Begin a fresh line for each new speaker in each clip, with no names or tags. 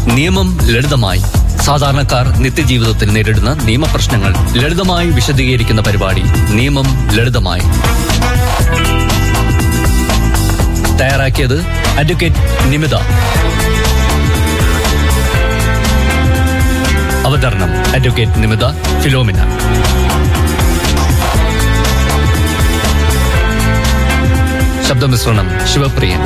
നിയമം ലളിതമായി സാധാരണക്കാർ നിത്യജീവിതത്തിൽ നേരിടുന്ന നിയമപ്രശ്നങ്ങൾ ലളിതമായി വിശദീകരിക്കുന്ന പരിപാടി നിയമം ലളിതമായി തയ്യാറാക്കിയത് അഡ്വക്കേറ്റ് നിമിത അവതരണം അഡ്വക്കേറ്റ് നിമിത ഫിലോമിന ശബ്ദമിശ്രണം ശിവപ്രിയൻ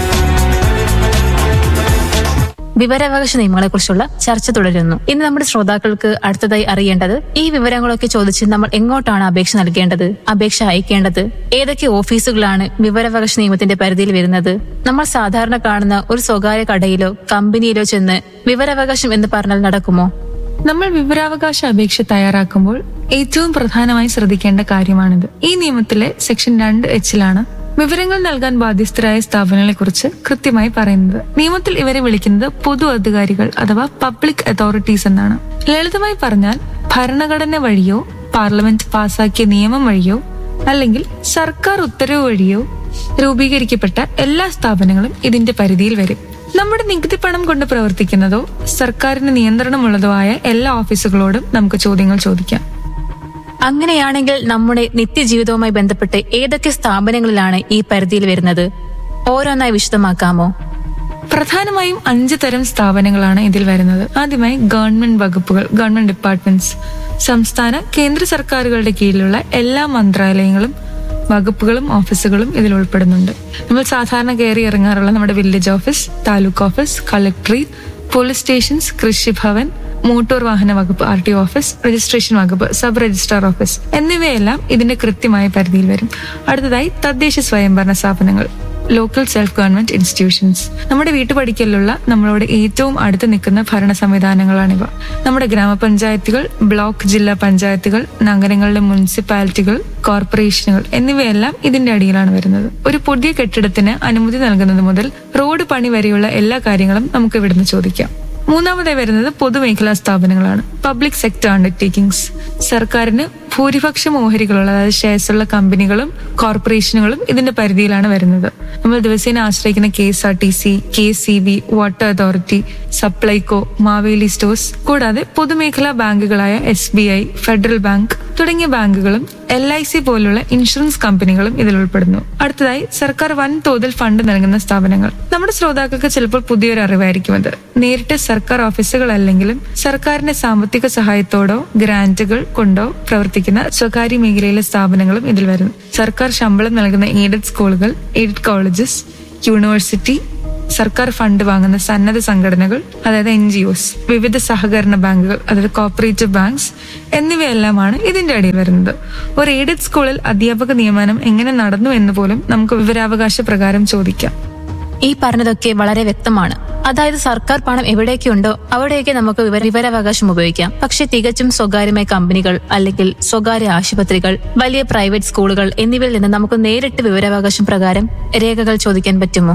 വിവരാവകാശ നിയമങ്ങളെക്കുറിച്ചുള്ള ചർച്ച തുടരുന്നു ഇന്ന് നമ്മുടെ ശ്രോതാക്കൾക്ക് അടുത്തതായി അറിയേണ്ടത് ഈ വിവരങ്ങളൊക്കെ ചോദിച്ച് നമ്മൾ എങ്ങോട്ടാണ് അപേക്ഷ നൽകേണ്ടത് അപേക്ഷ അയക്കേണ്ടത് ഏതൊക്കെ ഓഫീസുകളാണ് വിവരാവകാശ നിയമത്തിന്റെ പരിധിയിൽ വരുന്നത് നമ്മൾ സാധാരണ കാണുന്ന ഒരു സ്വകാര്യ കടയിലോ കമ്പനിയിലോ ചെന്ന് വിവരാവകാശം എന്ന് പറഞ്ഞാൽ നടക്കുമോ
നമ്മൾ വിവരാവകാശ അപേക്ഷ തയ്യാറാക്കുമ്പോൾ ഏറ്റവും പ്രധാനമായി ശ്രദ്ധിക്കേണ്ട കാര്യമാണിത് ഈ നിയമത്തിലെ സെക്ഷൻ രണ്ട് എച്ചിലാണ് വിവരങ്ങൾ നൽകാൻ ബാധ്യസ്ഥരായ സ്ഥാപനങ്ങളെ കുറിച്ച് കൃത്യമായി പറയുന്നത് നിയമത്തിൽ ഇവരെ വിളിക്കുന്നത് പൊതു അധികാരികൾ അഥവാ പബ്ലിക് അതോറിറ്റീസ് എന്നാണ് ലളിതമായി പറഞ്ഞാൽ ഭരണഘടന വഴിയോ പാർലമെന്റ് പാസാക്കിയ നിയമം വഴിയോ അല്ലെങ്കിൽ സർക്കാർ ഉത്തരവ് വഴിയോ രൂപീകരിക്കപ്പെട്ട എല്ലാ സ്ഥാപനങ്ങളും ഇതിന്റെ പരിധിയിൽ വരും നമ്മുടെ നികുതി പണം കൊണ്ട് പ്രവർത്തിക്കുന്നതോ സർക്കാരിന് നിയന്ത്രണമുള്ളതോ ആയ എല്ലാ ഓഫീസുകളോടും നമുക്ക് ചോദ്യങ്ങൾ ചോദിക്കാം
അങ്ങനെയാണെങ്കിൽ നമ്മുടെ നിത്യജീവിതവുമായി ബന്ധപ്പെട്ട് ഏതൊക്കെ സ്ഥാപനങ്ങളിലാണ് ഈ പരിധിയിൽ വരുന്നത് ഓരോന്നായി വിശദമാക്കാമോ
പ്രധാനമായും അഞ്ച് തരം സ്ഥാപനങ്ങളാണ് ഇതിൽ വരുന്നത് ആദ്യമായി ഗവൺമെന്റ് വകുപ്പുകൾ ഗവൺമെന്റ് ഡിപ്പാർട്ട്മെന്റ്സ് സംസ്ഥാന കേന്ദ്ര സർക്കാരുകളുടെ കീഴിലുള്ള എല്ലാ മന്ത്രാലയങ്ങളും വകുപ്പുകളും ഓഫീസുകളും ഇതിൽ ഉൾപ്പെടുന്നുണ്ട് നമ്മൾ സാധാരണ കയറി ഇറങ്ങാറുള്ള നമ്മുടെ village office taluk office collectorate police stations Krishibhavan motor വാഹന വകുപ്പ് ആർ ടി ഓഫീസ് രജിസ്ട്രേഷൻ വകുപ്പ് സബ് രജിസ്ട്രാർ ഓഫീസ് എന്നിവയെല്ലാം ഇതിന്റെ കൃത്യമായ പരിധിയിൽ വരും അടുത്തതായി തദ്ദേശ സ്വയംഭരണ സ്ഥാപനങ്ങൾ ലോക്കൽ സെൽഫ് ഗവൺമെന്റ് ഇൻസ്റ്റിറ്റ്യൂഷൻസ് നമ്മുടെ വീട്ടുപടിക്കലുള്ള നമ്മളോട് ഏറ്റവും അടുത്ത് നിൽക്കുന്ന ഭരണ സംവിധാനങ്ങളാണിവ നമ്മുടെ ഗ്രാമപഞ്ചായത്തുകൾ ബ്ലോക്ക് ജില്ലാ പഞ്ചായത്തുകൾ നഗരങ്ങളിലെ മുനിസിപ്പാലിറ്റികൾ കോർപ്പറേഷനുകൾ എന്നിവയെല്ലാം ഇതിന്റെ അടിയിലാണ് വരുന്നത് ഒരു പുതിയ കെട്ടിടത്തിന് അനുമതി നൽകുന്നത് മുതൽ റോഡ് പണി വരെയുള്ള എല്ലാ കാര്യങ്ങളും നമുക്ക് ഇവിടുന്ന് ചോദിക്കാം മൂന്നാമതായി വരുന്നത് പൊതുമേഖലാ സ്ഥാപനങ്ങളാണ് പബ്ലിക് സെക്ടർ അണ്ടർടേക്കിംഗ്സ് സർക്കാരിന് ഭൂരിപക്ഷം ഓഹരികളുള്ള അതായത് ഷെയർസ് ഉള്ള കമ്പനികളും കോർപ്പറേഷനുകളും ഇതിന്റെ പരിധിയിലാണ് വരുന്നത് നമ്മൾ ദിവസേന ആശ്രയിക്കുന്ന K S R T C K C B water authority Supplyco Maveli stores കൂടാതെ പൊതുമേഖലാ ബാങ്കുകളായ S B I federal bank തുടങ്ങിയ ബാങ്കുകളും എൽ ഐ സി പോലുള്ള ഇൻഷുറൻസ് കമ്പനികളും ഇതിൽ ഉൾപ്പെടുന്നു അടുത്തതായി സർക്കാർ വൻതോതിൽ ഫണ്ട് നൽകുന്ന സ്ഥാപനങ്ങൾ നമ്മുടെ ശ്രോതാക്കൾക്ക് ചിലപ്പോൾ പുതിയൊരു അറിവായിരിക്കും അത് നേരിട്ട് സർക്കാർ ഓഫീസുകൾ അല്ലെങ്കിലും സർക്കാരിന്റെ സാമ്പത്തിക സഹായത്തോടോ ഗ്രാന്റുകൾ കൊണ്ടോ പ്രവർത്തിക്കുന്ന സ്വകാര്യ മേഖലയിലെ സ്ഥാപനങ്ങളും ഇതിൽ വരുന്നു സർക്കാർ ശമ്പളം നൽകുന്ന എയ്ഡഡ് സ്കൂളുകൾ എയ്ഡഡ് കോളേജസ് യൂണിവേഴ്സിറ്റി സർക്കാർ ഫണ്ട് വാങ്ങുന്ന സന്നദ്ധ സംഘടനകൾ അതായത് എൻ ജി ഒസ് വിവിധ സഹകരണ ബാങ്കുകൾ അതായത് കോപ്പറേറ്റീവ് ബാങ്ക്സ് എന്നിവയെല്ലാമാണ് ഇതിന്റെ അടിയിൽ വരുന്നത് ഒരു എയ്ഡഡ് സ്കൂളിൽ അധ്യാപക നിയമനം എങ്ങനെ നടന്നു എന്ന് പോലും നമുക്ക് വിവരാവകാശ പ്രകാരം ചോദിക്കാം
ഈ പറഞ്ഞതൊക്കെ വളരെ വ്യക്തമാണ് അതായത് സർക്കാർ പണം എവിടെയൊക്കെ ഉണ്ടോ അവിടെയൊക്കെ നമുക്ക് വിവര വിവരാവകാശം ഉപയോഗിക്കാം പക്ഷെ തികച്ചും സ്വകാര്യമായ കമ്പനികൾ അല്ലെങ്കിൽ സ്വകാര്യ ആശുപത്രികൾ വലിയ പ്രൈവറ്റ് സ്കൂളുകൾ എന്നിവയിൽ നിന്ന് നമുക്ക് നേരിട്ട് വിവരാവകാശം പ്രകാരം രേഖകൾ ചോദിക്കാൻ പറ്റുമോ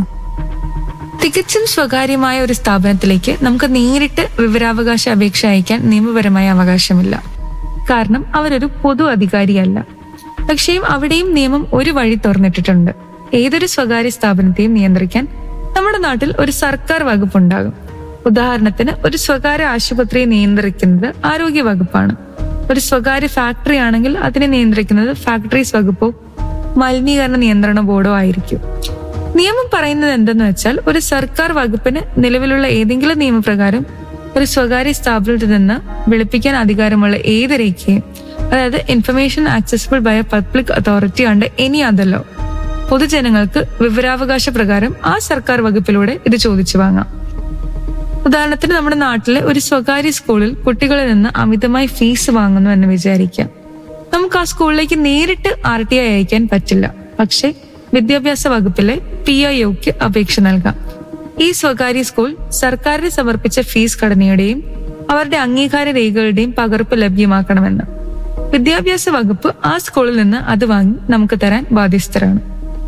തികച്ചും സ്വകാര്യമായ ഒരു സ്ഥാപനത്തിലേക്ക് നമുക്ക് നേരിട്ട് വിവരാവകാശ അപേക്ഷ അയക്കാൻ നിയമപരമായ അവകാശമില്ല കാരണം അവരൊരു പൊതു അധികാരിയല്ല പക്ഷേ അവിടെയും നിയമം ഒരു വഴി തുറന്നിട്ടിട്ടുണ്ട് ഏതൊരു സ്വകാര്യ സ്ഥാപനത്തെയും നിയന്ത്രിക്കാൻ നമ്മുടെ നാട്ടിൽ ഒരു സർക്കാർ വകുപ്പുണ്ടാകും ഉദാഹരണത്തിന് ഒരു സ്വകാര്യ ആശുപത്രിയെ നിയന്ത്രിക്കുന്നത് ആരോഗ്യ വകുപ്പാണ് ഒരു സ്വകാര്യ ഫാക്ടറി ആണെങ്കിൽ അതിനെ നിയന്ത്രിക്കുന്നത് ഫാക്ടറീസ് വകുപ്പോ മലിനീകരണ നിയന്ത്രണ ബോർഡോ ആയിരിക്കും നിയമം പറയുന്നത് എന്തെന്ന് വെച്ചാൽ ഒരു സർക്കാർ വകുപ്പിന് നിലവിലുള്ള ഏതെങ്കിലും നിയമപ്രകാരം ഒരു സ്വകാര്യ സ്ഥാപനത്തിൽ നിന്ന് വിളിപ്പിക്കാൻ അധികാരമുള്ള ഏത് രേഖയും അതായത് information accessible by a public authority under any other law പൊതുജനങ്ങൾക്ക് വിവരാവകാശ പ്രകാരം ആ സർക്കാർ വകുപ്പിലൂടെ ഇത് ചോദിച്ചു വാങ്ങാം ഉദാഹരണത്തിന് നമ്മുടെ നാട്ടിലെ ഒരു സ്വകാര്യ സ്കൂളിൽ കുട്ടികളിൽ നിന്ന് അമിതമായി ഫീസ് വാങ്ങുന്നു എന്ന് വിചാരിക്കാം നമുക്ക് ആ സ്കൂളിലേക്ക് നേരിട്ട് ആർ ടി ഐ അയക്കാൻ പറ്റില്ല പക്ഷെ വിദ്യാഭ്യാസ വകുപ്പിലെ പി ഐ ഒക്ക് അപേക്ഷ നൽകാം ഈ സ്വകാര്യ സ്കൂൾ സർക്കാരിന് സമർപ്പിച്ച ഫീസ് ഘടനയുടെയും അവരുടെ അംഗീകാര രേഖകളുടെയും പകർപ്പ് ലഭ്യമാക്കണമെന്ന് വിദ്യാഭ്യാസ വകുപ്പ് ആ സ്കൂളിൽ നിന്ന് അത് വാങ്ങി നമുക്ക് തരാൻ ബാധ്യസ്ഥരാണ്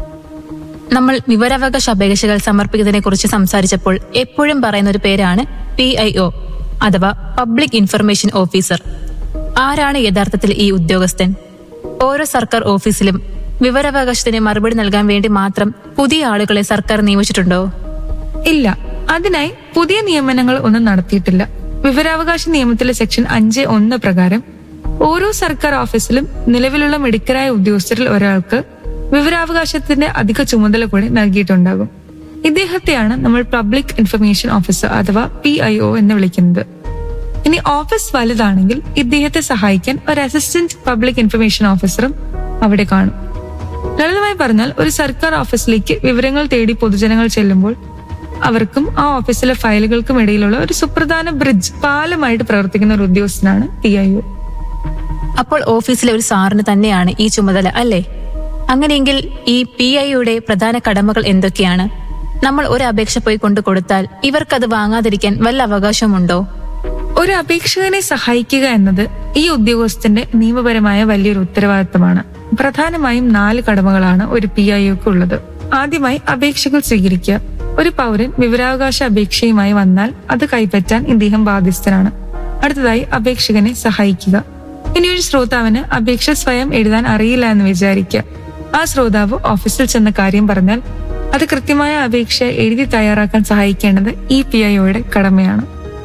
നമ്മൾ വിവരാവകാശ അപേക്ഷകൾ സമർപ്പിക്കുന്നതിനെ കുറിച്ച് സംസാരിച്ചപ്പോൾ എപ്പോഴും പറയുന്ന ഒരു പേരാണ് പി ഐ ഒ അഥവാ പബ്ലിക് ഇൻഫർമേഷൻ ഓഫീസർ ആരാണ് യഥാർത്ഥത്തിൽ ഈ ഉദ്യോഗസ്ഥൻ ഓരോ സർക്കാർ ഓഫീസിലും വിവരാവകാശത്തിന് മറുപടി നൽകാൻ വേണ്ടി മാത്രം പുതിയ ആളുകളെ സർക്കാർ നിയമിച്ചിട്ടുണ്ടോ
ഇല്ല അതിനായി പുതിയ നിയമനങ്ങൾ ഒന്നും നടത്തിയിട്ടില്ല വിവരാവകാശ നിയമത്തിലെ സെക്ഷൻ അഞ്ച് ഒന്ന് പ്രകാരം ഓരോ സർക്കാർ ഓഫീസിലും നിലവിലുള്ള മിടുക്കരായ ഉദ്യോഗസ്ഥരിൽ ഒരാൾക്ക് വിവരാവകാശത്തിന്റെ അധിക ചുമതല കൂടി നൽകിയിട്ടുണ്ടാകും ഇദ്ദേഹത്തെയാണ് നമ്മൾ പബ്ലിക് ഇൻഫർമേഷൻ ഓഫീസർ അഥവാ പി ഐ ഒ എന്ന് വിളിക്കുന്നത് ഇനി ഓഫീസ് വലുതാണെങ്കിൽ ഇദ്ദേഹത്തെ സഹായിക്കാൻ ഒരു അസിസ്റ്റന്റ് പബ്ലിക് ഇൻഫർമേഷൻ ഓഫീസറും അവിടെ കാണും ലളിതമായി പറഞ്ഞാൽ ഒരു സർക്കാർ ഓഫീസിലേക്ക് വിവരങ്ങൾ തേടി പൊതുജനങ്ങൾ ചെല്ലുമ്പോൾ അവർക്കും ആ ഓഫീസിലെ ഫയലുകൾക്കും ഇടയിലുള്ള ഒരു സുപ്രധാന ബ്രിഡ്ജ് പാലമായിട്ട് പ്രവർത്തിക്കുന്ന ഒരു ഉദ്യോഗസ്ഥനാണ് പി ഐ ഒ
അപ്പോൾ ഓഫീസിലെ ഒരു സാറിന് തന്നെയാണ് ഈ ചുമതല അല്ലേ അങ്ങനെയെങ്കിൽ ഈ പി ഐയുടെ പ്രധാന കടമകൾ എന്തൊക്കെയാണ് നമ്മൾ ഒരു അപേക്ഷ പോയി കൊണ്ടു കൊടുത്താൽ ഇവർക്കത് വാങ്ങാതിരിക്കാൻ വല്ല അവകാശമുണ്ടോ
ഒരു അപേക്ഷകനെ സഹായിക്കുക എന്നത് ഈ ഉദ്യോഗസ്ഥന്റെ നിയമപരമായ വലിയൊരു ഉത്തരവാദിത്തമാണ് പ്രധാനമായും നാല് കടമകളാണ് ഒരു പി ഐ ഒക്ക് ഉള്ളത് ആദ്യമായി അപേക്ഷകൾ സ്വീകരിക്കുക ഒരു പൗരൻ വിവരാവകാശ അപേക്ഷയുമായി വന്നാൽ അത് കൈപ്പറ്റാൻ ഇദ്ദേഹം ബാധ്യസ്ഥനാണ് അടുത്തതായി അപേക്ഷകനെ സഹായിക്കുക ഇനി ഒരു ശ്രോതാവിന് അപേക്ഷ സ്വയം എഴുതാൻ അറിയില്ല എന്ന് വിചാരിക്കുക ആ ശ്രോതാവ് ഓഫീസിൽ ചെന്ന കാര്യം പറഞ്ഞാൽ അത് കൃത്യമായ അപേക്ഷ എഴുതി തയ്യാറാക്കാൻ സഹായിക്കേണ്ടത് ഈ പി ഐ ഒയുടെ കടമയാണ്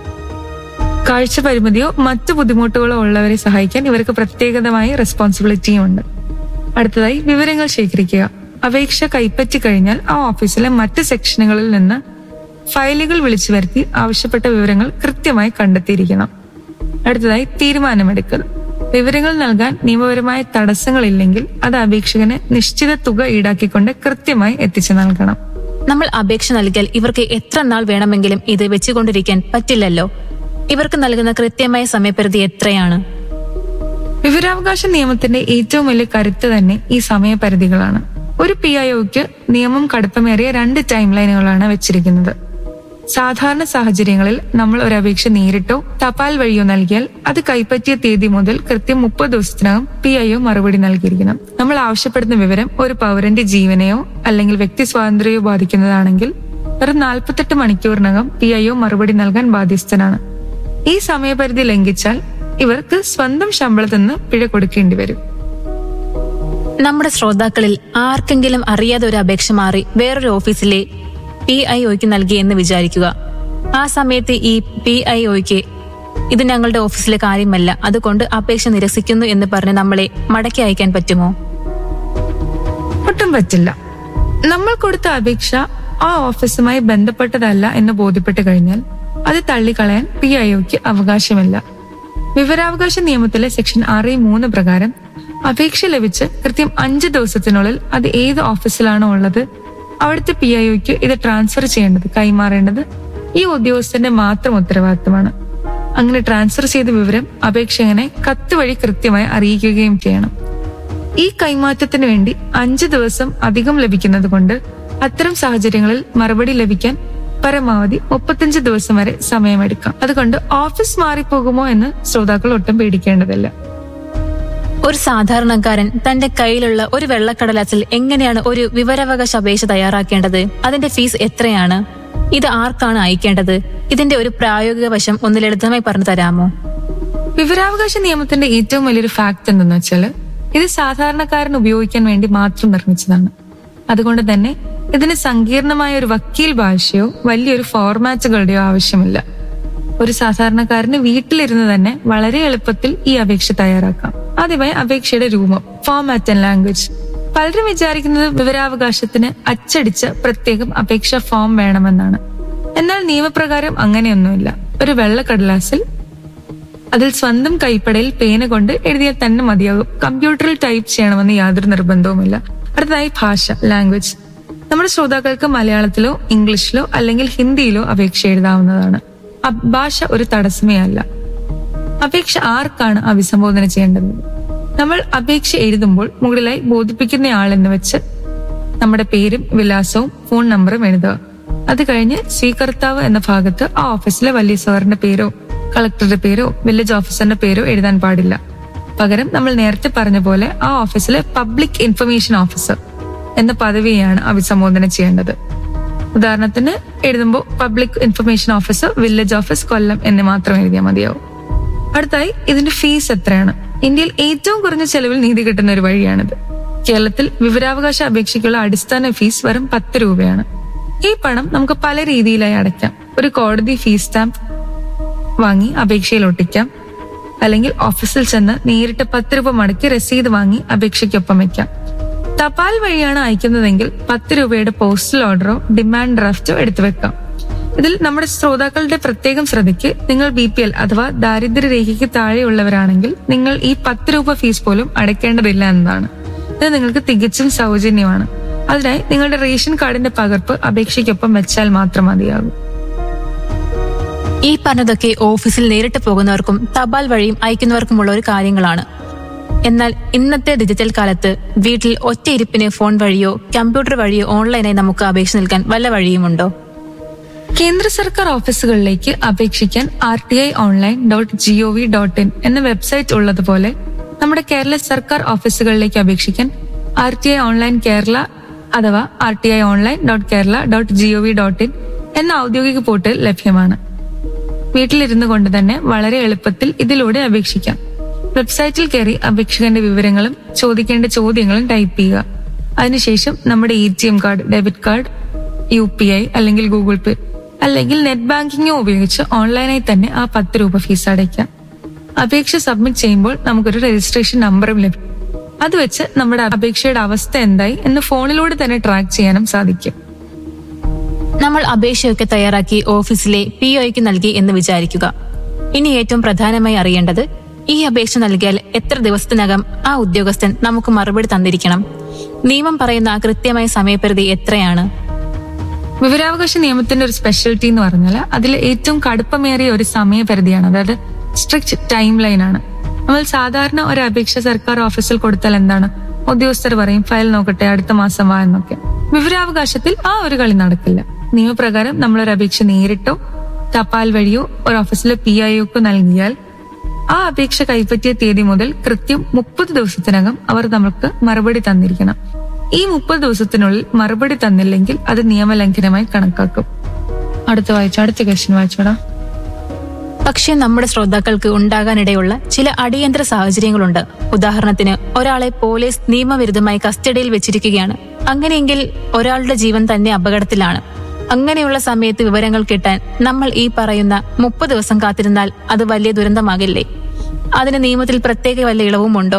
കാഴ്ച പരിമിതിയോ മറ്റു ബുദ്ധിമുട്ടുകളോ ഉള്ളവരെ സഹായിക്കാൻ ഇവർക്ക് പ്രത്യേകതമായ റെസ്പോൺസിബിലിറ്റിയും ഉണ്ട് അടുത്തതായി വിവരങ്ങൾ ശേഖരിക്കുക അപേക്ഷ കൈപ്പറ്റി കഴിഞ്ഞാൽ ആ ഓഫീസിലെ മറ്റ് സെക്ഷനുകളിൽ നിന്ന് ഫയലുകൾ വിളിച്ചു വരുത്തി ആവശ്യപ്പെട്ട വിവരങ്ങൾ കൃത്യമായി കണ്ടെത്തിയിരിക്കണം അടുത്തതായി തീരുമാനമെടുക്കൽ വിവരങ്ങൾ നൽകാൻ നിയമപരമായ തടസ്സങ്ങളില്ലെങ്കിൽ അത് അപേക്ഷകന് നിശ്ചിത തുക ഈടാക്കിക്കൊണ്ട് കൃത്യമായി എത്തിച്ചു നൽകണം
നമ്മൾ അപേക്ഷ നൽകിയാൽ ഇവർക്ക് എത്ര നാൾ വേണമെങ്കിലും ഇത് വെച്ചുകൊണ്ടിരിക്കാൻ പറ്റില്ലല്ലോ ഇവർക്ക് നൽകുന്ന കൃത്യമായ സമയപരിധി എത്രയാണ്
വിവരാവകാശ നിയമത്തിന്റെ ഏറ്റവും വലിയ കരുത്ത് തന്നെ ഈ സമയപരിധികളാണ് ഒരു പി ഐ ഒക്ക് നിയമം കടുപ്പമേറിയ രണ്ട് ടൈം ലൈനുകളാണ് വെച്ചിരിക്കുന്നത് സാധാരണ സാഹചര്യങ്ങളിൽ നമ്മൾ ഒരു അപേക്ഷ നേരിട്ടോ തപാൽ വഴിയോ നൽകിയാൽ അത് കൈപ്പറ്റിയ തീയതി മുതൽ കൃത്യം മുപ്പത് ദിവസത്തിനകം പി ഐ ഒ മറുപടി നൽകിയിരിക്കണം നമ്മൾ ആവശ്യപ്പെടുന്ന വിവരം ഒരു പൗരന്റെ ജീവനെയോ അല്ലെങ്കിൽ വ്യക്തി സ്വാതന്ത്ര്യമോ ബാധിക്കുന്നതാണെങ്കിൽ വെറും നാൽപ്പത്തെട്ട് മണിക്കൂറിനകം പി ഐ ഒ മറുപടി നൽകാൻ ബാധ്യസ്ഥനാണ് ഈ സമയപരിധി ലംഘിച്ചാൽ ഇവർക്ക് സ്വന്തം ശമ്പളത്തിൽ നിന്ന് പിഴ കൊടുക്കേണ്ടി വരും
നമ്മുടെ ശ്രോതാക്കളിൽ ആർക്കെങ്കിലും അറിയാതെ ഒരു അപേക്ഷ മാറി വേറൊരു ഓഫീസിലെ പി ഐ ഒയ്ക്ക് നൽകി എന്ന് വിചാരിക്കുക ആ സമയത്ത് ഈ പി ഐ ഒയ്ക്ക് ഇത് ഞങ്ങളുടെ ഓഫീസിലെ കാര്യമല്ല അതുകൊണ്ട് അപേക്ഷ നിരസിക്കുന്നു എന്ന് പറഞ്ഞ് നമ്മളെ മടക്കി അയക്കാൻ പറ്റുമോ
ഒട്ടും പറ്റില്ല നമ്മൾ കൊടുത്ത അപേക്ഷ ആ ഓഫീസുമായി ബന്ധപ്പെട്ടതല്ല എന്ന് ബോധ്യപ്പെട്ട് കഴിഞ്ഞാൽ അത് തള്ളിക്കളയാൻ പി ഐ ഒക്ക് അവകാശമില്ല വിവരാവകാശ നിയമത്തിലെ സെക്ഷൻ ആറ് മൂന്ന് പ്രകാരം അപേക്ഷ ലഭിച്ച് കൃത്യം അഞ്ച് ദിവസത്തിനുള്ളിൽ അത് ഏത് ഓഫീസിലാണോ ഉള്ളത് അവിടുത്തെ പി ഐ ഒക്ക് ഇത് ട്രാൻസ്ഫർ ചെയ്യേണ്ടത് കൈമാറേണ്ടത് ഈ ഉദ്യോഗസ്ഥന്റെ മാത്രം ഉത്തരവാദിത്തമാണ് അങ്ങനെ ട്രാൻസ്ഫർ ചെയ്ത വിവരം അപേക്ഷകനെ കത്ത് വഴി കൃത്യമായി അറിയിക്കുകയും ചെയ്യണം ഈ കൈമാറ്റത്തിന് വേണ്ടി അഞ്ച് ദിവസം അധികം ലഭിക്കുന്നത് കൊണ്ട് അത്തരം സാഹചര്യങ്ങളിൽ മറുപടി ലഭിക്കാൻ പരമാവധി മുപ്പത്തഞ്ച് ദിവസം വരെ സമയമെടുക്കാം അതുകൊണ്ട് ഓഫീസ് മാറിപ്പോകുമോ എന്ന് ശ്രോതാക്കൾ ഒട്ടും പേടിക്കേണ്ടതില്ല
ഒരു സാധാരണക്കാരൻ തന്റെ കയ്യിലുള്ള ഒരു വെള്ളക്കടലാസിൽ എങ്ങനെയാണ് ഒരു വിവരാവകാശ അപേക്ഷ തയ്യാറാക്കേണ്ടത് അതിന്റെ ഫീസ് എത്രയാണ് ഇത് ആർക്കാണ് അയക്കേണ്ടത് ഇതിന്റെ ഒരു പ്രായോഗിക വശം ഒന്ന് ലളിതമായി പറഞ്ഞു തരാമോ
വിവരാവകാശ നിയമത്തിന്റെ ഏറ്റവും വലിയൊരു ഫാക്ട് എന്തെന്ന് വെച്ചാൽ ഇത് സാധാരണക്കാരന് ഉപയോഗിക്കാൻ വേണ്ടി മാത്രം നിർമ്മിച്ചതാണ് അതുകൊണ്ട് തന്നെ ഇതിന് സങ്കീർണമായ ഒരു വക്കീൽ ഭാഷയോ വലിയൊരു ഫോർമാറ്റുകളുടെയോ ആവശ്യമില്ല ഒരു സാധാരണക്കാരന് വീട്ടിലിരുന്ന് തന്നെ വളരെ എളുപ്പത്തിൽ ഈ അപേക്ഷ തയ്യാറാക്കാം ആദ്യമായി അപേക്ഷയുടെ രൂപം ഫോർമാറ്റ് ആൻഡ് ലാംഗ്വേജ് പലരും വിചാരിക്കുന്നത് വിവരാവകാശത്തിന് അച്ചടിച്ച പ്രത്യേകം അപേക്ഷ ഫോം വേണമെന്നാണ് എന്നാൽ നിയമപ്രകാരം അങ്ങനെയൊന്നുമില്ല ഒരു വെള്ളക്കടലാസിൽ അതിൽ സ്വന്തം കൈപ്പടയിൽ പേന കൊണ്ട് എഴുതിയാൽ തന്നെ മതിയാകും കമ്പ്യൂട്ടറിൽ ടൈപ്പ് ചെയ്യണമെന്ന് യാതൊരു നിർബന്ധവുമില്ല അടുത്തതായി ഭാഷ ലാംഗ്വേജ് നമ്മുടെ ശ്രോതാക്കൾക്ക് മലയാളത്തിലോ ഇംഗ്ലീഷിലോ അല്ലെങ്കിൽ ഹിന്ദിയിലോ അപേക്ഷ എഴുതാവുന്നതാണ് അ- ഭാഷ ഒരു തടസ്സമേ അല്ല അപേക്ഷ ആർക്കാണ് അഭിസംബോധന ചെയ്യേണ്ടത് നമ്മൾ അപേക്ഷ എഴുതുമ്പോൾ മുകളിലായി ബോധിപ്പിക്കുന്ന ആളെന്ന് വെച്ച് നമ്മുടെ പേരും വിലാസവും ഫോൺ നമ്പറും എഴുതുക അത് കഴിഞ്ഞ് സ്വീകർത്താവ് എന്ന ഭാഗത്ത് ആ ഓഫീസിലെ വലിയ സാറിന്റെ പേരോ കളക്ടറുടെ പേരോ വില്ലേജ് ഓഫീസറിന്റെ പേരോ എഴുതാൻ പാടില്ല പകരം നമ്മൾ നേരത്തെ പറഞ്ഞ പോലെ ആ ഓഫീസിലെ പബ്ലിക് ഇൻഫർമേഷൻ ഓഫീസർ എന്ന പദവിയാണ് അഭിസംബോധന ചെയ്യേണ്ടത് ഉദാഹരണത്തിന് എഴുതുമ്പോൾ public information officer village office Kollam എന്ന് മാത്രം എഴുതിയാൽ മതിയാവും അടുത്തായി ഇതിന്റെ ഫീസ് എത്രയാണ് ഇന്ത്യയിൽ ഏറ്റവും കുറഞ്ഞ ചെലവിൽ നീതി കിട്ടുന്ന ഒരു വഴിയാണിത് കേരളത്തിൽ വിവരാവകാശ അപേക്ഷയ്ക്കുള്ള അടിസ്ഥാന ഫീസ് വെറും പത്ത് രൂപയാണ് ഈ പണം നമുക്ക് പല രീതിയിലായി അടയ്ക്കാം ഒരു കോടതി ഫീസ് സ്റ്റാമ്പ് വാങ്ങി അപേക്ഷയിൽ ഒട്ടിക്കാം അല്ലെങ്കിൽ ഓഫീസിൽ ചെന്ന് നേരിട്ട് പത്ത് രൂപ മടക്കി രസീത് വാങ്ങി അപേക്ഷയ്ക്കൊപ്പം വെക്കാം തപാൽ വഴിയാണ് അയക്കുന്നതെങ്കിൽ പത്ത് രൂപയുടെ പോസ്റ്റൽ ഓർഡറോ ഡിമാൻഡ് ഡ്രാഫ്റ്റോ എടുത്തു വെക്കാം ഇതിൽ നമ്മുടെ ശ്രോതാക്കളുടെ പ്രത്യേകം ശ്രദ്ധയ്ക്ക് നിങ്ങൾ ബി പി എൽ അഥവാ ദാരിദ്ര്യരേഖയ്ക്ക് താഴെയുള്ളവരാണെങ്കിൽ നിങ്ങൾ ഈ പത്ത് രൂപ ഫീസ് പോലും അടയ്ക്കേണ്ടതില്ല എന്നതാണ് ഇത് നിങ്ങൾക്ക് തികച്ചും സൗജന്യമാണ് അതിനായി നിങ്ങളുടെ റേഷൻ കാർഡിന്റെ പകർപ്പ് അപേക്ഷയ്ക്കൊപ്പം വെച്ചാൽ മാത്രം മതിയാകും
ഈ പറഞ്ഞതൊക്കെ ഓഫീസിൽ നേരിട്ട് പോകുന്നവർക്കും തപാൽ വഴിയും അയക്കുന്നവർക്കുമുള്ള ഒരു കാര്യങ്ങളാണ് എന്നാൽ ഇന്നത്തെ ഡിജിറ്റൽ കാലത്ത് വീട്ടിൽ ഒറ്റയിരിപ്പിന് ഫോൺ വഴിയോ കമ്പ്യൂട്ടർ വഴിയോ ഓൺലൈനായി നമുക്ക് അപേക്ഷ നൽകാൻ വല്ല വഴിയുമുണ്ടോ
കേന്ദ്ര സർക്കാർ ഓഫീസുകളിലേക്ക് അപേക്ഷിക്കാൻ R T I online dot G O V dot in എന്ന വെബ്സൈറ്റ് ഉള്ളതുപോലെ നമ്മുടെ കേരള സർക്കാർ ഓഫീസുകളിലേക്ക് അപേക്ഷിക്കാൻ R T I online Kerala അഥവാ R T I online dot Kerala dot G O V dot in എന്ന ഔദ്യോഗിക പോർട്ടൽ ലഭ്യമാണ് വീട്ടിലിരുന്നു കൊണ്ട് തന്നെ വളരെ എളുപ്പത്തിൽ ഇതിലൂടെ അപേക്ഷിക്കാം വെബ്സൈറ്റിൽ കയറി അപേക്ഷകന്റെ വിവരങ്ങളും ചോദിക്കേണ്ട ചോദ്യങ്ങളും ടൈപ്പ് ചെയ്യുക അതിനുശേഷം നമ്മുടെ A T M card debit card U P I അല്ലെങ്കിൽ ഗൂഗിൾ പേ അല്ലെങ്കിൽ നെറ്റ് ബാങ്കിങ്ങോ ഉപയോഗിച്ച് ഓൺലൈനായി തന്നെ ആ പത്ത് രൂപ ഫീസ് അടയ്ക്കാം അപേക്ഷ സബ്മിറ്റ് ചെയ്യുമ്പോൾ നമുക്കൊരു രജിസ്ട്രേഷൻ നമ്പറും ലഭിക്കും അത് വെച്ച് നമ്മുടെ അപേക്ഷയുടെ അവസ്ഥ എന്തായി എന്ന് ഫോണിലൂടെ തന്നെ ട്രാക്ക് ചെയ്യാനും സാധിക്കും
നമ്മൾ അപേക്ഷയൊക്കെ തയ്യാറാക്കി ഓഫീസിലെ പി ഒയ്ക്ക് നൽകി എന്ന് വിചാരിക്കുക ഇനി ഏറ്റവും പ്രധാനമായി അറിയേണ്ടത് ഈ അപേക്ഷ നൽകിയാൽ എത്ര ദിവസത്തിനകം ആ ഉദ്യോഗസ്ഥൻ നമുക്ക് മറുപടി തന്നിരിക്കണം നിയമം പറയുന്ന ആ കൃത്യമായ സമയപരിധി എത്രയാണ്
വിവരാവകാശ നിയമത്തിന്റെ ഒരു സ്പെഷ്യാലിറ്റി എന്ന് പറഞ്ഞാൽ അതിൽ ഏറ്റവും കടുപ്പമേറിയ ഒരു സമയപരിധിയാണ് അതായത് സ്ട്രിക്റ്റ് ടൈം ലൈൻ ആണ് നമ്മൾ സാധാരണ ഒരു അപേക്ഷ സർക്കാർ ഓഫീസിൽ കൊടുത്താൽ എന്താണ് ഉദ്യോഗസ്ഥർ പറയും ഫയൽ നോക്കട്ടെ അടുത്ത മാസം വാ എന്നൊക്കെ വിവരാവകാശത്തിൽ ആ ഒരു കളി നടക്കില്ല നിയമപ്രകാരം നമ്മൾ ഒരു അപേക്ഷ നേരിട്ടോ തപാൽ വഴിയോ ഒരു ഓഫീസിലെ പി ഐഒക്ക് നൽകിയാൽ ആ അപേക്ഷ കൈപ്പറ്റിയ തീയതി മുതൽ കൃത്യം മുപ്പത് ദിവസത്തിനകം അവർ നമുക്ക് മറുപടി തന്നിരിക്കണം ഈ മുപ്പത് ദിവസത്തിനുള്ളിൽ മറുപടി തന്നില്ലെങ്കിൽ അത് നിയമലംഘനമായി കണക്കാക്കും അടുത്ത വായിച്ചു അടുത്ത ക്വസ്റ്റ്യൻ വായിച്ചോടാ
പക്ഷേ നമ്മുടെ ശ്രോതാക്കൾക്ക് ഉണ്ടാകാനിടയുള്ള ചില അടിയന്തര സാഹചര്യങ്ങളുണ്ട് ഉദാഹരണത്തിന് ഒരാളെ പോലീസ് നിയമവിരുദ്ധമായി കസ്റ്റഡിയിൽ വെച്ചിരിക്കുകയാണ് അങ്ങനെയെങ്കിൽ ഒരാളുടെ ജീവൻ തന്നെ അപകടത്തിലാണ് അങ്ങനെയുള്ള സമയത്ത് വിവരങ്ങൾ കിട്ടാൻ നമ്മൾ ഈ പറയുന്ന മുപ്പത് ദിവസം കാത്തിരുന്നാൽ അത് വലിയ ദുരന്തമാകില്ലേ അതിന് നിയമത്തിൽ പ്രത്യേക വല്ല ഇളവുമുണ്ടോ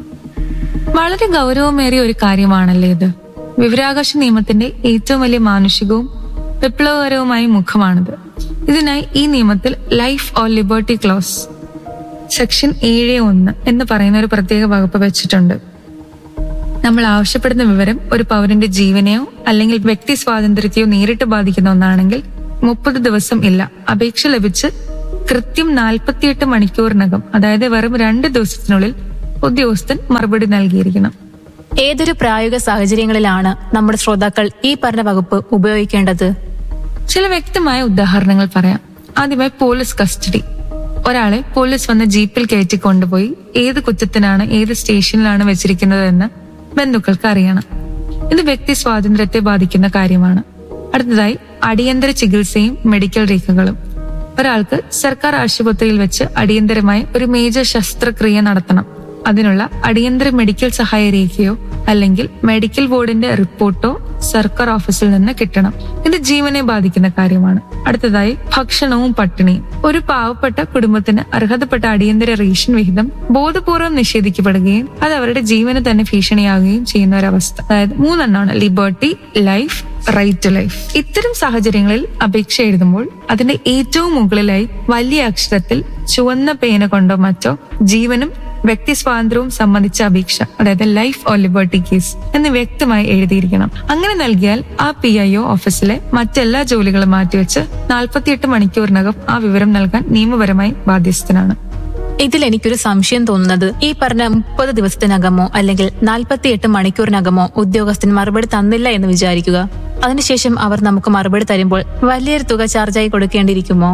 വളരെ ഗൗരവമേറിയ ഒരു കാര്യമാണല്ലേ ഇത് വിവരാവകാശ നിയമത്തിന്റെ ഏറ്റവും വലിയ മാനുഷികവും വിപ്ലവകരവുമായ മുഖമാണിത് ഇതിനായി ഈ നിയമത്തിൽ life or liberty clause section ഏഴ് ഒന്ന് എന്ന് പറയുന്ന ഒരു പ്രത്യേക വകുപ്പ് വെച്ചിട്ടുണ്ട് നമ്മൾ ആവശ്യപ്പെടുന്ന വിവരം ഒരു പൗരന്റെ ജീവനെയോ അല്ലെങ്കിൽ വ്യക്തി സ്വാതന്ത്ര്യത്തെയോ നേരിട്ട് ബാധിക്കുന്ന ഒന്നാണെങ്കിൽ മുപ്പത് ദിവസം ഇല്ല അപേക്ഷ ലഭിച്ച് കൃത്യം നാൽപ്പത്തിയെട്ട് മണിക്കൂറിനകം അതായത് വെറും രണ്ട് ദിവസത്തിനുള്ളിൽ ഉദ്യോഗസ്ഥൻ മറുപടി നൽകിയിരിക്കണം
ഏതൊരു പ്രായോഗിക സാഹചര്യങ്ങളിലാണ് നമ്മുടെ ശ്രോതാക്കൾ ഈ പറഞ്ഞ വകുപ്പ് ഉപയോഗിക്കേണ്ടത്
ചില വ്യക്തമായ ഉദാഹരണങ്ങൾ പറയാം ആദ്യമായി പോലീസ് കസ്റ്റഡി ഒരാളെ പോലീസ് വന്ന് ജീപ്പിൽ കയറ്റി കൊണ്ടുപോയി ഏത് കുറ്റത്തിനാണ് ഏത് സ്റ്റേഷനിലാണ് വെച്ചിരിക്കുന്നതെന്ന് ബന്ധുക്കൾക്ക് അറിയണം ഇത് വ്യക്തി സ്വാതന്ത്ര്യത്തെ ബാധിക്കുന്ന കാര്യമാണ് അടുത്തതായി അടിയന്തര ചികിത്സയും മെഡിക്കൽ രേഖകളും ഒരാൾക്ക് സർക്കാർ ആശുപത്രിയിൽ വെച്ച് അടിയന്തരമായി ഒരു മേജർ ശസ്ത്രക്രിയ നടത്തണം അതിനുള്ള അടിയന്തര മെഡിക്കൽ സഹായ രേഖയോ അല്ലെങ്കിൽ മെഡിക്കൽ ബോർഡിന്റെ റിപ്പോർട്ടോ സർക്കാർ ഓഫീസിൽ നിന്ന് കിട്ടണം ഇത് ജീവനെ ബാധിക്കുന്ന കാര്യമാണ് അടുത്തതായി ഭക്ഷണവും പട്ടിണിയും ഒരു പാവപ്പെട്ട കുടുംബത്തിന് അർഹതപ്പെട്ട അടിയന്തര റേഷൻ വിഹിതം ബോധപൂർവം നിഷേധിക്കപ്പെടുകയും അത് അവരുടെ ജീവന് തന്നെ ഭീഷണിയാകുകയും ചെയ്യുന്ന ഒരവസ്ഥ അതായത് മൂന്നെണ്ണമാണ് liberty life right to life ഇത്തരം സാഹചര്യങ്ങളിൽ അപേക്ഷ എഴുതുമ്പോൾ അതിന്റെ ഏറ്റവും മുകളിലായി വലിയ അക്ഷരത്തിൽ ചുവന്ന പേന കൊണ്ടോ മറ്റോ ജീവനും വ്യക്തി സ്വാതന്ത്ര്യവും സംബന്ധിച്ച അപേക്ഷ അതായത് ലൈഫ് ഓർ ലിബർട്ടി കേസ് എന്ന് വ്യക്തമായി എഴുതിയിരിക്കണം അങ്ങനെ നൽകിയാൽ ആ പി ഐ ഒ ഓഫീസിലെ മറ്റെല്ലാ ജോലികളും മാറ്റിവെച്ച് നാൽപ്പത്തിയെട്ട് മണിക്കൂറിനകം ആ വിവരം നൽകാൻ നിയമപരമായി ബാധ്യസ്ഥനാണ്
ഇതിൽ എനിക്കൊരു സംശയം തോന്നുന്നത് ഈ പറഞ്ഞ മുപ്പത് ദിവസത്തിനകമോ അല്ലെങ്കിൽ നാൽപ്പത്തിയെട്ട് മണിക്കൂറിനകമോ ഉദ്യോഗസ്ഥൻ മറുപടി തന്നില്ല എന്ന് വിചാരിക്കുക അതിനുശേഷം അവർ നമുക്ക് മറുപടി തരുമ്പോൾ വലിയൊരു തുക ചാർജായി കൊടുക്കേണ്ടിയിരിക്കുമോ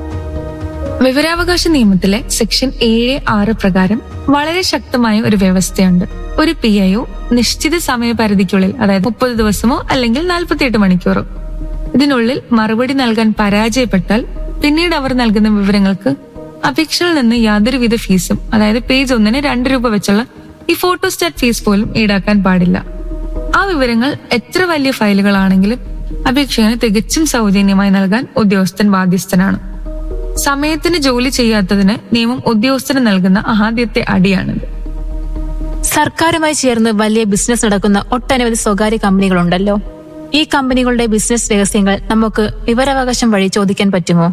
വിവരാവകാശ നിയമത്തിലെ സെക്ഷൻ ഏഴ് ആറ് പ്രകാരം വളരെ ശക്തമായ ഒരു വ്യവസ്ഥയുണ്ട് ഒരു പി ഐഒ നിശ്ചിത സമയപരിധിക്കുള്ളിൽ അതായത് മുപ്പത് ദിവസമോ അല്ലെങ്കിൽ നാൽപ്പത്തിയെട്ട് മണിക്കൂറോ ഇതിനുള്ളിൽ മറുപടി നൽകാൻ പരാജയപ്പെട്ടാൽ പിന്നീട് അവർ നൽകുന്ന വിവരങ്ങൾക്ക് അപേക്ഷയിൽ നിന്ന് യാതൊരുവിധ ഫീസും അതായത് പേജ് ഒന്നിന് രണ്ട് രൂപ വെച്ചുള്ള ഈ ഫോട്ടോസ്റ്റാറ്റ് ഫീസ് പോലും ഈടാക്കാൻ പാടില്ല ആ വിവരങ്ങൾ എത്ര വലിയ ഫയലുകളാണെങ്കിലും അപേക്ഷകന് തികച്ചും സൗജന്യമായി നൽകാൻ ഉദ്യോഗസ്ഥൻ ബാധ്യസ്ഥനാണ് സമയത്തിന് ജോലി ചെയ്യാത്തതിന് നിയമം ഉദ്യോഗസ്ഥന് നൽകുന്ന ആദ്യത്തെ അടിയാണിത്
സർക്കാരുമായി ചേർന്ന് വലിയ ബിസിനസ് നടക്കുന്ന ഒട്ടനവധി സ്വകാര്യ കമ്പനികളുണ്ടല്ലോ ഈ കമ്പനികളുടെ ബിസിനസ് രഹസ്യങ്ങൾ നമുക്ക് വിവരാവകാശം വഴി ചോദിക്കാൻ പറ്റുമോ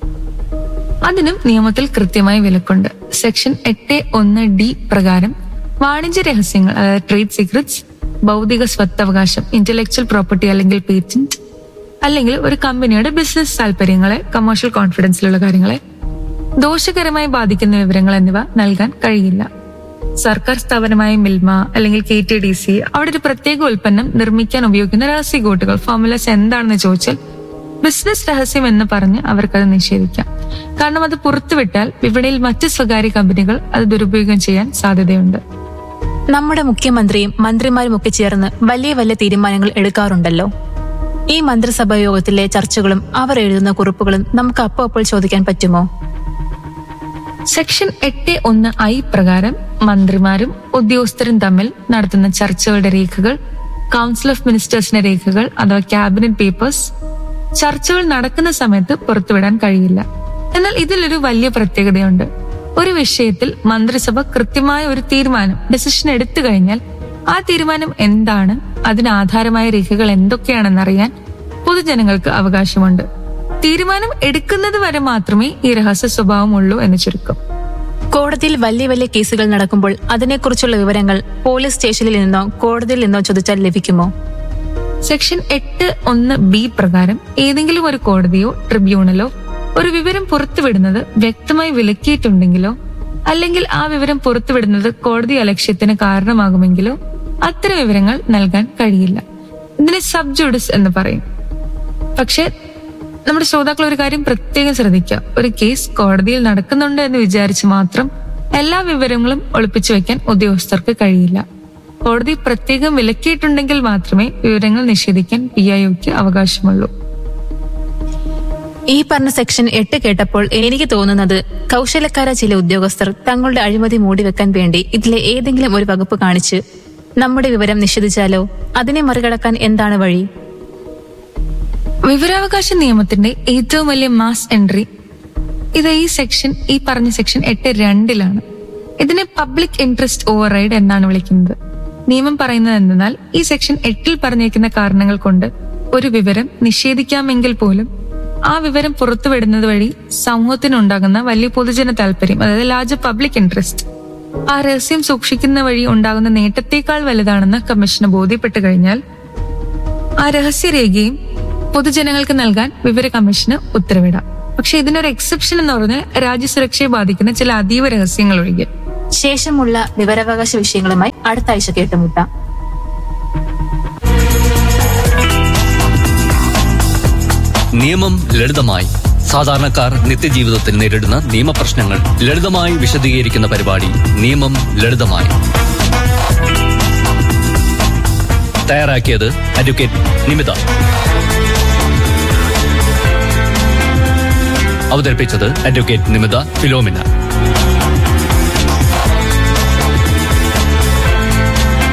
അതിനും നിയമത്തിൽ കൃത്യമായി വിലക്കുണ്ട് സെക്ഷൻ എട്ട് ഒന്ന് ഡി പ്രകാരം വാണിജ്യ രഹസ്യങ്ങൾ അതായത് ട്രേഡ് സീക്രറ്റ്സ് ഭൗതിക സ്വത്തവകാശം ഇന്റലക്ച്വൽ പ്രോപ്പർട്ടി അല്ലെങ്കിൽ പേറ്റന്റ് അല്ലെങ്കിൽ ഒരു കമ്പനിയുടെ ബിസിനസ് താല്പര്യങ്ങളെ കമേഴ്ഷ്യൽ കോൺഫിഡൻസിലുള്ള കാര്യങ്ങളെ ദോഷകരമായി ബാധിക്കുന്ന വിവരങ്ങൾ എന്നിവ നൽകാൻ കഴിയില്ല സർക്കാർ സ്ഥാപനമായ മിൽമ അല്ലെങ്കിൽ കെ ടി ഡി സി അവിടെ ഒരു പ്രത്യേക ഉൽപ്പന്നം നിർമ്മിക്കാൻ ഉപയോഗിക്കുന്ന രഹസ്യ കോട്ടുകൾ ഫോർമുലസ് എന്താണെന്ന് ചോദിച്ചാൽ ബിസിനസ് രഹസ്യം എന്ന് പറഞ്ഞ് അവർക്കത് നിഷേധിക്കാം കാരണം അത് പുറത്തുവിട്ടാൽ വിപണിയിൽ മറ്റ് സ്വകാര്യ കമ്പനികൾ അത് ദുരുപയോഗം ചെയ്യാൻ സാധ്യതയുണ്ട്
നമ്മുടെ മുഖ്യമന്ത്രിയും മന്ത്രിമാരും ഒക്കെ ചേർന്ന് വലിയ വലിയ തീരുമാനങ്ങൾ എടുക്കാറുണ്ടല്ലോ ഈ മന്ത്രിസഭാ യോഗത്തിലെ ചർച്ചകളും അവർ എഴുതുന്ന കുറിപ്പുകളും നമുക്ക് അപ്പോൾ അപ്പോൾ ചോദിക്കാൻ പറ്റുമോ
സെക്ഷൻ എട്ട് ഒന്ന് ഐ പ്രകാരം മന്ത്രിമാരും ഉദ്യോഗസ്ഥരും തമ്മിൽ നടത്തുന്ന ചർച്ചകളുടെ രേഖകൾ കൗൺസിൽ ഓഫ് മിനിസ്റ്റേഴ്സിന്റെ രേഖകൾ അഥവാ ക്യാബിനറ്റ് പേപ്പേഴ്സ് ചർച്ചകൾ നടക്കുന്ന സമയത്ത് പുറത്തുവിടാൻ കഴിയില്ല എന്നാൽ ഇതിലൊരു വലിയ പ്രത്യേകതയുണ്ട് ഒരു വിഷയത്തിൽ മന്ത്രിസഭ കൃത്യമായ ഒരു തീരുമാനം ഡെസിഷൻ എടുത്തു കഴിഞ്ഞാൽ ആ തീരുമാനം എന്താണ് അതിന് ആധാരമായ രേഖകൾ എന്തൊക്കെയാണെന്നറിയാൻ പൊതുജനങ്ങൾക്ക് അവകാശമുണ്ട് തീരുമാനം എടുക്കുന്നത് വരെ മാത്രമേ ഈ രഹസ്യ സ്വഭാവമുള്ളൂ എന്ന് ചുരുക്കം
കോടതിയിൽ വലിയ വലിയ കേസുകൾ നടക്കുമ്പോൾ അതിനെക്കുറിച്ചുള്ള വിവരങ്ങൾ പോലീസ് സ്റ്റേഷനിൽ നിന്നോ കോടതിയിൽ നിന്നോ ചോദിച്ചാൽ ലഭിക്കുമോ
സെക്ഷൻ എട്ട് ഒന്ന് ബി പ്രകാരം ഏതെങ്കിലും ഒരു കോടതിയോ ട്രിബ്യൂണലോ ഒരു വിവരം പുറത്തുവിടുന്നത് വ്യക്തമായി വിലക്കിയിട്ടുണ്ടെങ്കിലോ അല്ലെങ്കിൽ ആ വിവരം പുറത്തുവിടുന്നത് കോടതി അലക്ഷ്യത്തിന് കാരണമാകുമെങ്കിലോ അത്തരം വിവരങ്ങൾ നൽകാൻ കഴിയില്ല ഇതിനെ സബ് ജുഡിസ് എന്ന് പറയും പക്ഷെ നമ്മുടെ ശ്രോതാക്കൾ ഒരു കാര്യം പ്രത്യേകം ശ്രദ്ധിക്കുക ഒരു കേസ് കോടതിയിൽ നടക്കുന്നുണ്ട് എന്ന് വിചാരിച്ച് മാത്രം എല്ലാ വിവരങ്ങളും ഒളിപ്പിച്ചു വെക്കാൻ ഉദ്യോഗസ്ഥർക്ക് കഴിയില്ല കോടതി പ്രത്യേകം വിലക്കിയിട്ടുണ്ടെങ്കിൽ മാത്രമേ വിവരങ്ങൾ നിഷേധിക്കാൻ പി ഐ ഒക്ക് അവകാശമുള്ളൂ
ഈ പറഞ്ഞ സെക്ഷൻ എട്ട് കേട്ടപ്പോൾ എനിക്ക് തോന്നുന്നത് കൗശലക്കാര ചില ഉദ്യോഗസ്ഥർ തങ്ങളുടെ അഴിമതി മൂടിവെക്കാൻ വേണ്ടി ഇതിലെ ഏതെങ്കിലും ഒരു വകുപ്പ് കാണിച്ച് നമ്മുടെ വിവരം നിഷേധിച്ചാലോ അതിനെ മറികടക്കാൻ എന്താണ് വഴി
വിവരാവകാശ നിയമത്തിന്റെ ഏറ്റവും വലിയ മാസ് എൻട്രി ഇത് ഈ സെക്ഷൻ ഈ പറഞ്ഞ സെക്ഷൻ എട്ട് രണ്ടിലാണ് ഇതിനെ പബ്ലിക് ഇൻട്രസ്റ്റ് ഓവർ റൈഡ് എന്നാണ് വിളിക്കുന്നത് നിയമം പറയുന്നത് എന്തെന്നാൽ ഈ സെക്ഷൻ എട്ടിൽ പറഞ്ഞിരിക്കുന്ന കാരണങ്ങൾ കൊണ്ട് ഒരു വിവരം നിഷേധിക്കാമെങ്കിൽ പോലും ആ വിവരം പുറത്തുവിടുന്നത് വഴി സമൂഹത്തിനുണ്ടാകുന്ന വലിയ പൊതുജന താല്പര്യം അതായത് ലാർജ് പബ്ലിക് ഇൻട്രസ്റ്റ് ആ രഹസ്യം സൂക്ഷിക്കുന്ന വഴി ഉണ്ടാകുന്ന നേട്ടത്തേക്കാൾ വലുതാണെന്ന് കമ്മീഷന് ബോധ്യപ്പെട്ടു കഴിഞ്ഞാൽ ആ രഹസ്യരേഖയും പൊതുജനങ്ങൾക്ക് നൽകാൻ വിവര കമ്മീഷന് ഉത്തരവിടാം പക്ഷെ ഇതിനൊരു എക്സെപ്ഷൻ എന്ന് പറഞ്ഞാൽ രാജ്യസുരക്ഷയെ ബാധിക്കുന്ന ചില അതീവ രഹസ്യങ്ങൾ ഒഴികെ
ശേഷമുള്ള വിവരാവകാശ വിഷയങ്ങളുമായി അടുത്ത ആഴ്ച കേട്ടുമുട്ടാം
നിയമം ലളിതമായി സാധാരണക്കാർ നിത്യജീവിതത്തിൽ നേരിടുന്ന നിയമപ്രശ്നങ്ങൾ ലളിതമായി വിശദീകരിക്കുന്ന പരിപാടി നിയമം ലളിതമായി തയ്യാറാക്കിയത് അഡ്വക്കേറ്റ് നിമിത അവതരിപ്പിച്ചത് അഡ്വക്കേറ്റ് നിമിത ഫിലോമിന